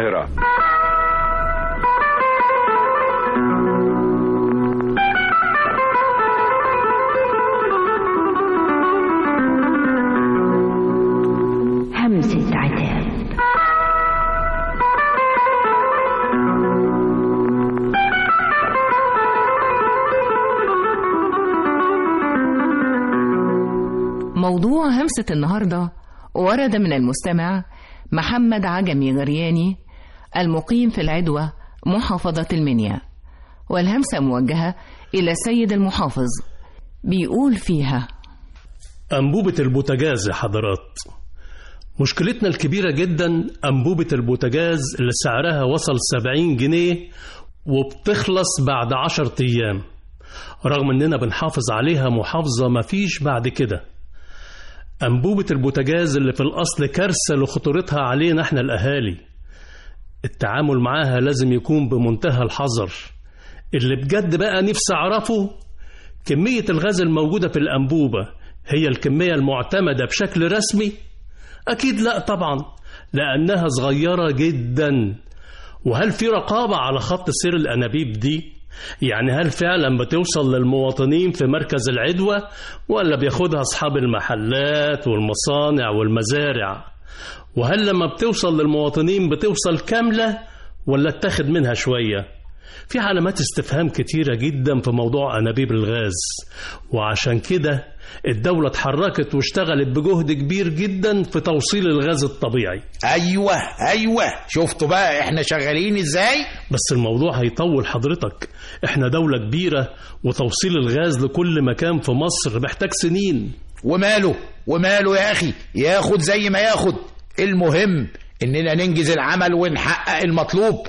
القاهرة همسة عتاب موضوع همسة النهاردة ورد من المستمع محمد عجمي غرياني المقيم في العدوى محافظة المنيا والهمسة موجهة إلى السيد المحافظ بيقول فيها أنبوبة البوتاجاز يا حضرات مشكلتنا الكبيرة جدا أنبوبة البوتاجاز اللي سعرها وصل 70 جنيه وبتخلص بعد 10 أيام رغم إننا بنحافظ عليها محافظة مفيش بعد كده أنبوبة البوتاجاز اللي في الأصل كارثة لخطورتها علينا احنا الأهالي التعامل معاها لازم يكون بمنتهى الحذر اللي بجد بقى نفسي أعرفه كمية الغاز الموجودة في الأنبوبة هي الكمية المعتمدة بشكل رسمي؟ أكيد لا طبعا لأنها صغيرة جدا وهل في رقابة على خط سير الأنابيب دي؟ يعني هل فعلا بتوصل للمواطنين في مركز العدوى ولا بياخدها أصحاب المحلات والمصانع والمزارع؟ وهل لما بتوصل للمواطنين بتوصل كاملة ولا اتاخد منها شوية؟ في علامات استفهام كتيرة جدا في موضوع أنابيب الغاز وعشان كده الدولة اتحركت واشتغلت بجهد كبير جدا في توصيل الغاز الطبيعي ايوه ايوه شفتوا بقى احنا شغالين ازاي بس الموضوع هيطول حضرتك احنا دولة كبيرة وتوصيل الغاز لكل مكان في مصر محتاج سنين وماله وماله يا اخي ياخد زي ما ياخد المهم اننا ننجز العمل ونحقق المطلوب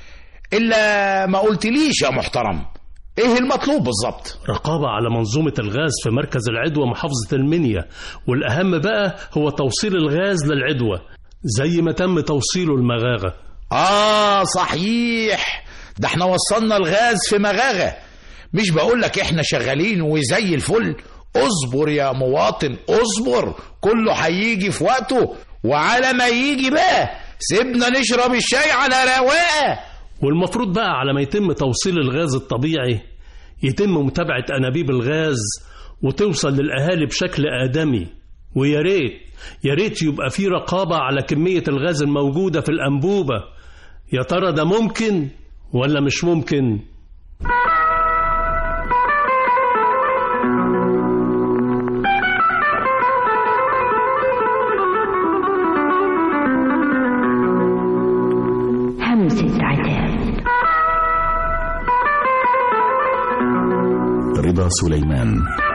الا ما قلتليش يا محترم ايه المطلوب بالظبط رقابة على منظومة الغاز في مركز العدوى محافظة المنيا والأهم بقى هو توصيل الغاز للعدوى زي ما تم توصيله المغاغة اه صحيح ده احنا وصلنا الغاز في مغاغة مش بقولك احنا شغالين وزي الفل اصبر يا مواطن اصبر كله هيجي في وقته وعلى ما يجي بقى سيبنا نشرب الشاي على رواقه والمفروض بقى على ما يتم توصيل الغاز الطبيعي يتم متابعة أنابيب الغاز وتوصل للأهالي بشكل آدمي ويا ريت يا ريت يبقى في رقابة على كمية الغاز الموجودة في الأنبوبة يا ترى ده ممكن ولا مش ممكن؟ همسة عتاب رضا سليمان